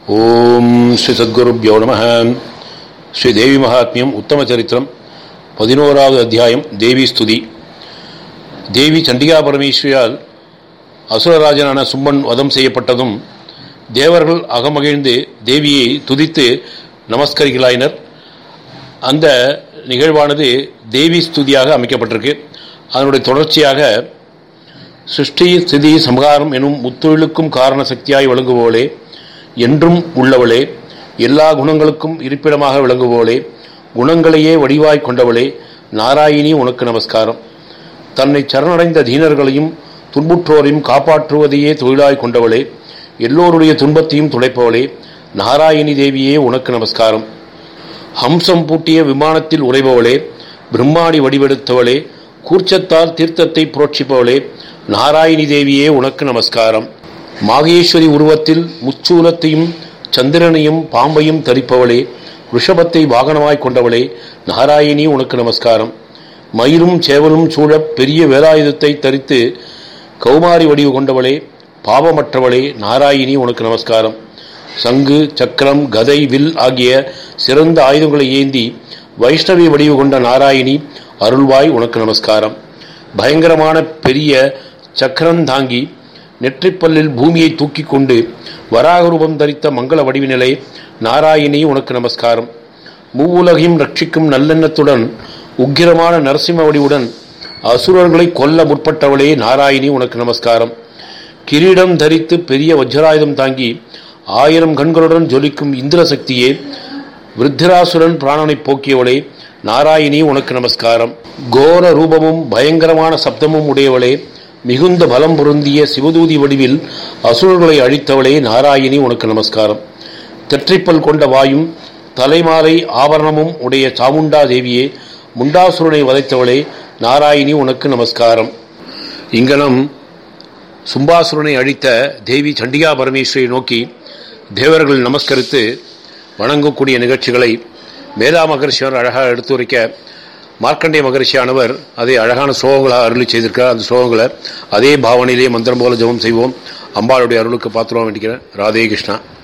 ஓம் ஸ்ரீ சத்குருப்யோ நம ஸ்ரீ தேவி மகாத்மியம் உத்தம சரித்திரம் பதினோராவது அத்தியாயம் தேவி ஸ்துதி தேவி சண்டிகா பரமேஸ்வரியால் அசுரராஜனான சும்மன் வதம் செய்யப்பட்டதும் தேவர்கள் அகமகிழ்ந்து தேவியை துதித்து நமஸ்கரிக்கலாயினர் அந்த நிகழ்வானது தேவி ஸ்துதியாக அமைக்கப்பட்டிருக்கு அதனுடைய தொடர்ச்சியாக சிருஷ்டி ஸ்திதி சம்ஹாரம் எனும் முத்தொழிலுக்கும் காரண சக்தியாய் விளங்குவோளே என்றும் உள்ளவளே எல்லா குணங்களுக்கும் இருப்பிடமாக விளங்குவோளே குணங்களையே வடிவாய் கொண்டவளே நாராயணி உனக்கு நமஸ்காரம் தன்னை சரணடைந்த தீனர்களையும் துன்புற்றோரையும் காப்பாற்றுவதையே தொழிலாய் கொண்டவளே எல்லோருடைய துன்பத்தையும் துடைப்பவளே நாராயணி தேவியே உனக்கு நமஸ்காரம் ஹம்சம் பூட்டிய விமானத்தில் உறைபவளே பிரம்மாடி வடிவெடுத்தவளே கூர்ச்சத்தால் தீர்த்தத்தை புரோட்சிப்பவளே நாராயணி தேவியே உனக்கு நமஸ்காரம் மாகேஸ்வரி உருவத்தில் முச்சூலத்தையும் சந்திரனையும் பாம்பையும் தரிப்பவளே ரிஷபத்தை வாகனமாய் கொண்டவளே நாராயணி உனக்கு நமஸ்காரம் மயிலும் சேவலும் சூழ பெரிய வேலாயுதத்தை தரித்து கௌமாரி வடிவு கொண்டவளே பாவமற்றவளே நாராயணி உனக்கு நமஸ்காரம் சங்கு சக்கரம் கதை வில் ஆகிய சிறந்த ஆயுதங்களை ஏந்தி வைஷ்ணவி வடிவு கொண்ட நாராயணி அருள்வாய் உனக்கு நமஸ்காரம் பயங்கரமான பெரிய சக்கரம் தாங்கி நெற்றிப்பல்லில் பூமியை தூக்கி கொண்டு வராகரூபம் தரித்த மங்கள வடிவினிலை நாராயணி உனக்கு நமஸ்காரம் மூவுலகையும் ரட்சிக்கும் நல்லெண்ணத்துடன் உக்கிரமான நரசிம்ம வடிவுடன் அசுரர்களை கொல்ல முற்பட்டவளே நாராயணி உனக்கு நமஸ்காரம் கிரீடம் தரித்து பெரிய வஜ்ராயுதம் தாங்கி ஆயிரம் கண்களுடன் ஜொலிக்கும் இந்திர சக்தியே விருத்திராசுரன் பிராணனை போக்கியவளே நாராயணி உனக்கு நமஸ்காரம் கோர ரூபமும் பயங்கரமான சப்தமும் உடையவளே மிகுந்த பலம் பொருந்திய சிவதூதி வடிவில் அசுரர்களை அழித்தவளே நாராயணி உனக்கு நமஸ்காரம் தெற்றைப்பல் கொண்ட வாயும் தலைமாலை ஆபரணமும் உடைய சாமுண்டா தேவியே முண்டாசுரனை வதைத்தவளே நாராயணி உனக்கு நமஸ்காரம் இங்கனம் சும்பாசுரனை அழித்த தேவி சண்டிகா பரமேஸ்வரியை நோக்கி தேவர்கள் நமஸ்கரித்து வணங்கக்கூடிய நிகழ்ச்சிகளை மேதா மகர்ஷியார் அழகாக எடுத்துரைக்க மார்க்கண்டே மகரிஷியானவர் அதை அழகான ஸ்லோகங்களாக அருளி செய்திருக்கிறார் அந்த ஸ்லோகங்களை அதே பாவனையிலே மந்திரம் போல ஜபம் செய்வோம் அம்பாளுடைய அருளுக்கு பாத்திரம் வேண்டிக்கிறேன் ராதே கிருஷ்ணா